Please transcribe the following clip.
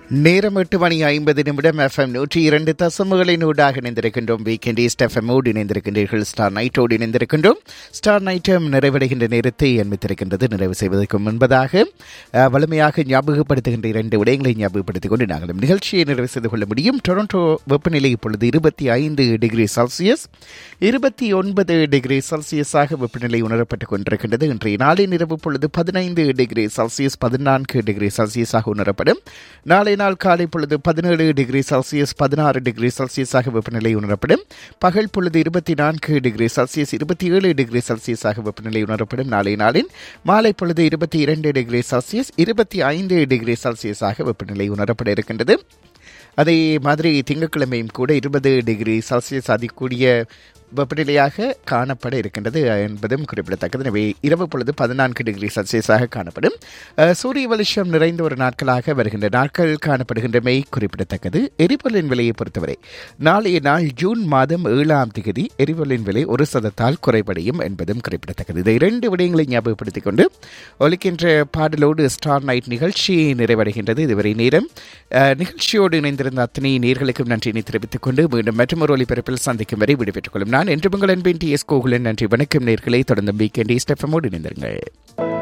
நேரம் எட்டு மணி ஐம்பது நிமிடம் எஃப்எம் நூற்றி இரண்டு தசமுகளின் ஊடாக இணைந்திருக்கின்றோம் வீக்கெண்ட் ஈஸ்ட் எஃப்எம்மோடு இணைந்திருக்கின்றீர்கள் ஸ்டார் நைட்டோடு இணைந்திருக்கின்றோம் ஸ்டார் நைட்டம் நிறைவடைகின்ற நேரத்தை எண்மித்திருக்கின்றது நிறைவு செய்வதற்கு முன்பதாக அஹ், வலிமையாக ஞாபகப்படுத்துகின்ற இரண்டு விடயங்களை ஞாபகப்படுத்திக் கொண்டு நாங்களும் நிகழ்ச்சியை நிறைவு செய்து கொள்ள முடியும் டொரண்டோ வெப்பநிலை இப்பொழுது இருபத்தி ஐந்து டிகிரி செல்சியஸ் இருபத்தி ஒன்பது டிகிரி செல்சியஸாக வெப்பநிலை உணரப்பட்டுக் கொண்டிருக்கின்றது இன்றைய நாளின் இரவு பொழுது பதினைந்து டிகிரி செல்சியஸ் பதினான்கு டிகிரி செல்சியஸாக உணரப்படும் நாளை நாள் காலை பொழுது பதினேழு டிகிரி செல்சியஸ் பதினாறு டிகிரி செல்சியஸாக வெப்பநிலை உணரப்படும் பகல் பொழுது இருபத்தி நான்கு டிகிரி செல்சியஸ் இருபத்தி ஏழு டிகிரி செல்சியஸாக வெப்பநிலை உணரப்படும் நாளை நாளின் மாலை பொழுது இருபத்தி இரண்டு டிகிரி செல்சியஸ் இருபத்தி ஐந்து டிகிரி செல்சியஸாக வெப்பநிலை உணரப்பட இருக்கின்றது அதே மாதிரி திங்கட்கிழமையும் கூட இருபது டிகிரி செல்சியஸ் அதிகூடிய வெப்பநிலையாக காணப்பட இருக்கின்றது என்பதும் குறிப்பிடத்தக்கது எனவே இரவு பொழுது பதினான்கு டிகிரி செல்சியஸாக காணப்படும் அஹ், சூரிய வெளிச்சம் நிறைந்த ஒரு நாட்களாக வருகின்ற நாட்கள் காணப்படுகின்றமை குறிப்பிடத்தக்கது எரிபொருளின் விலையை பொறுத்தவரை நாளைய நாள் ஜூன் மாதம் ஏழாம் தேதி எரிபொருளின் விலை ஒரு சதத்தால் குறைபடையும் என்பதும் குறிப்பிடத்தக்கது இந்த இரண்டு விடயங்களை ஞாபகப்படுத்திக் கொண்டு ஒலிக்கின்ற பாடலோடு ஸ்டார் நைட் நிகழ்ச்சி நிறைவடைகின்றது இதுவரை நேரம் அஹ், நிகழ்ச்சியோடு இணைந்திருந்த அத்தனை நேர்களுக்கும் நன்றியினை தெரிவித்துக் கொண்டு மீண்டும் மற்றொரு ஒலிபரப்பில் சந்திக்கும் வரை விடைபெற்றுக் கொள்ளும் நான் என்று உங்கள் அன்பின் டி எஸ் கோகுலன் நன்றி வணக்கம் நேர்களை தொடர்ந்து வீக்கெண்ட் ஸ்டெஃபமோடு இணைந்திருங்கள்